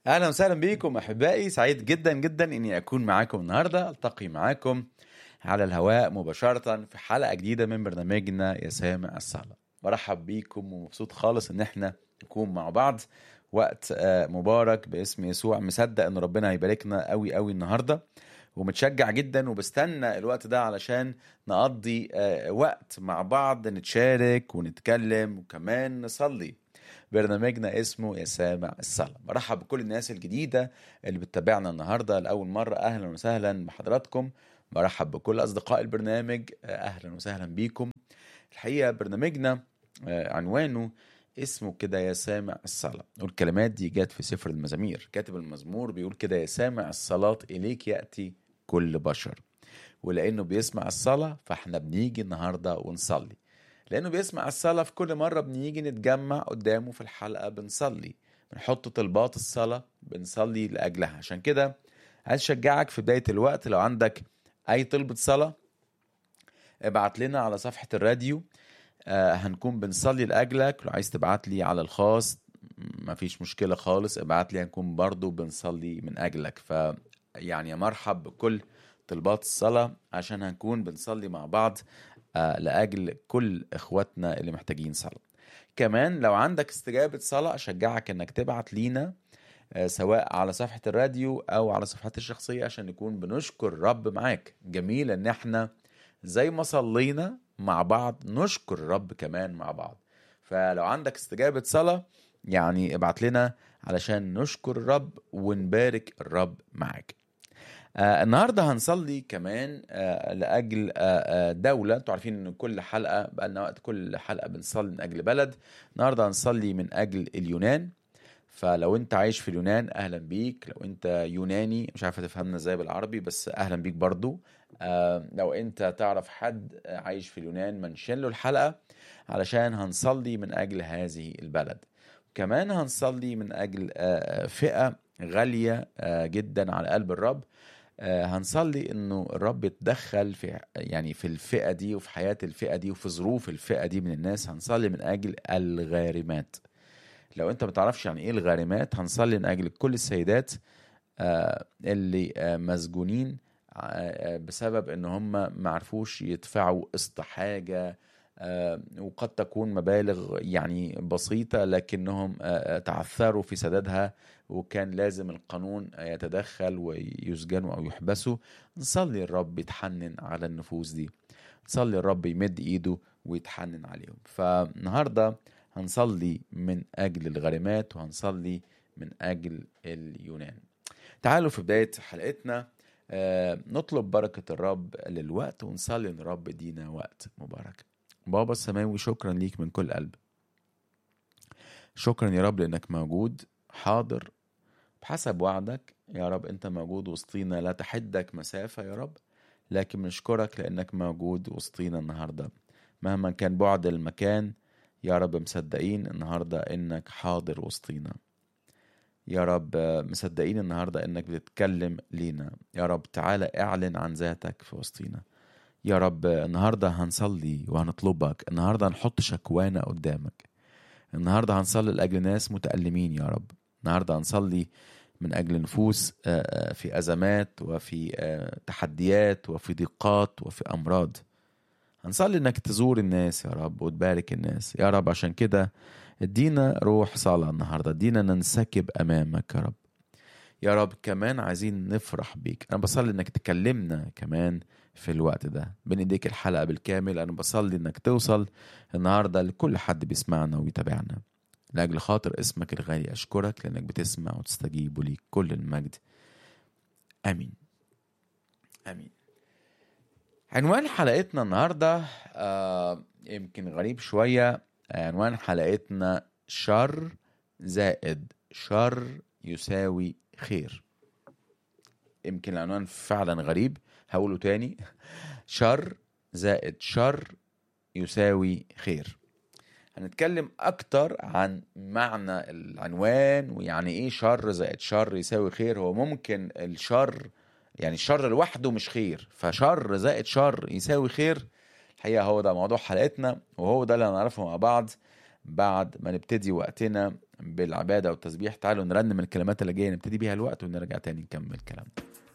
اهلا وسهلا بكم احبائي سعيد جدا جدا اني اكون معاكم النهارده التقي معاكم على الهواء مباشره في حلقه جديده من برنامجنا يا سامع الصلاه برحب بيكم ومبسوط خالص ان احنا نكون مع بعض وقت آه، مبارك باسم يسوع مصدق ان ربنا هيباركنا قوي قوي النهارده ومتشجع جدا وبستنى الوقت ده علشان نقضي آه، وقت مع بعض نتشارك ونتكلم وكمان نصلي برنامجنا اسمه يا سامع الصلاة برحب بكل الناس الجديدة اللي بتتابعنا النهاردة لأول مرة أهلا وسهلا بحضراتكم برحب بكل أصدقاء البرنامج آه، أهلا وسهلا بيكم الحقيقة برنامجنا آه، عنوانه اسمه كده يا سامع الصلاة والكلمات دي جت في سفر المزامير كاتب المزمور بيقول كده يا سامع الصلاة إليك يأتي كل بشر ولأنه بيسمع الصلاة فاحنا بنيجي النهاردة ونصلي لأنه بيسمع الصلاة في كل مرة بنيجي نتجمع قدامه في الحلقة بنصلي بنحط طلبات الصلاة بنصلي لأجلها عشان كده عايز أشجعك في بداية الوقت لو عندك أي طلبة صلاة ابعت لنا على صفحة الراديو آه هنكون بنصلي لأجلك لو عايز تبعت لي على الخاص مفيش مشكلة خالص ابعت لي هنكون برضو بنصلي من أجلك ف يعني يا مرحب بكل طلبات الصلاة عشان هنكون بنصلي مع بعض آه لأجل كل إخواتنا اللي محتاجين صلاة كمان لو عندك استجابة صلاة أشجعك إنك تبعت لينا آه، سواء على صفحة الراديو أو على صفحتي الشخصية عشان نكون بنشكر الرب معاك جميل إن احنا زي ما صلينا مع بعض نشكر الرب كمان مع بعض فلو عندك استجابة صلاة يعني ابعت لنا علشان نشكر الرب ونبارك الرب معاك آه النهارده هنصلي كمان آه لاجل آه آه دوله انتوا عارفين ان كل حلقه بقى لنا وقت كل حلقه بنصلي من اجل بلد النهارده هنصلي من اجل اليونان فلو انت عايش في اليونان اهلا بيك لو انت يوناني مش عارف هتفهمنا ازاي بالعربي بس اهلا بيك برضو آه لو انت تعرف حد عايش في اليونان منشن له الحلقه علشان هنصلي من اجل هذه البلد كمان هنصلي من اجل آه فئه غاليه آه جدا على قلب الرب آه، هنصلي انه الرب يتدخل في يعني في الفئه دي وفي حياه الفئه دي وفي ظروف الفئه دي من الناس هنصلي من اجل الغارمات لو انت ما تعرفش يعني ايه الغارمات هنصلي من اجل كل السيدات آه، اللي آه، مسجونين آه، بسبب ان هم ما عرفوش يدفعوا قسط حاجه آه، وقد تكون مبالغ يعني بسيطه لكنهم آه، تعثروا في سدادها وكان لازم القانون يتدخل ويسجنوا او يحبسوا نصلي الرب يتحنن على النفوس دي نصلي الرب يمد ايده ويتحنن عليهم فالنهارده هنصلي من اجل الغريمات وهنصلي من اجل اليونان تعالوا في بدايه حلقتنا آه، نطلب بركه الرب للوقت ونصلي ان الرب يدينا وقت مبارك بابا السماوي شكرا ليك من كل قلب شكرا يا رب لانك موجود حاضر بحسب وعدك يا رب انت موجود وسطينا لا تحدك مسافة يا رب لكن بنشكرك لانك موجود وسطينا النهاردة مهما كان بعد المكان يا رب مصدقين النهاردة انك حاضر وسطينا يا رب مصدقين النهاردة انك بتتكلم لينا يا رب تعالى اعلن عن ذاتك في وسطينا يا رب النهاردة هنصلي وهنطلبك النهاردة هنحط شكوانا قدامك النهاردة هنصلي لأجل ناس متألمين يا رب النهاردة هنصلي من أجل نفوس آه، آه، في أزمات وفي آه، تحديات وفي ضيقات وفي أمراض هنصلي إنك تزور الناس يا رب وتبارك الناس يا رب عشان كده ادينا روح صلاة النهاردة ادينا ننسكب أمامك يا رب يا رب كمان عايزين نفرح بيك أنا بصلي إنك تكلمنا كمان في الوقت ده بين ايديك الحلقة بالكامل أنا بصلي إنك توصل النهاردة لكل حد بيسمعنا ويتابعنا لأجل خاطر اسمك الغالي أشكرك لأنك بتسمع وتستجيب وليك كل المجد آمين آمين عنوان حلقتنا النهاردة آه يمكن غريب شوية عنوان حلقتنا شر زائد شر يساوي خير يمكن العنوان فعلا غريب هقوله تاني شر زائد شر يساوي خير هنتكلم اكتر عن معنى العنوان ويعني ايه شر زائد شر يساوي خير هو ممكن الشر يعني الشر لوحده مش خير فشر زائد شر يساوي خير الحقيقة هو ده موضوع حلقتنا وهو ده اللي هنعرفه مع بعض بعد ما نبتدي وقتنا بالعباده والتسبيح تعالوا نرنم الكلمات اللي جايه نبتدي بيها الوقت ونرجع تاني نكمل كلامنا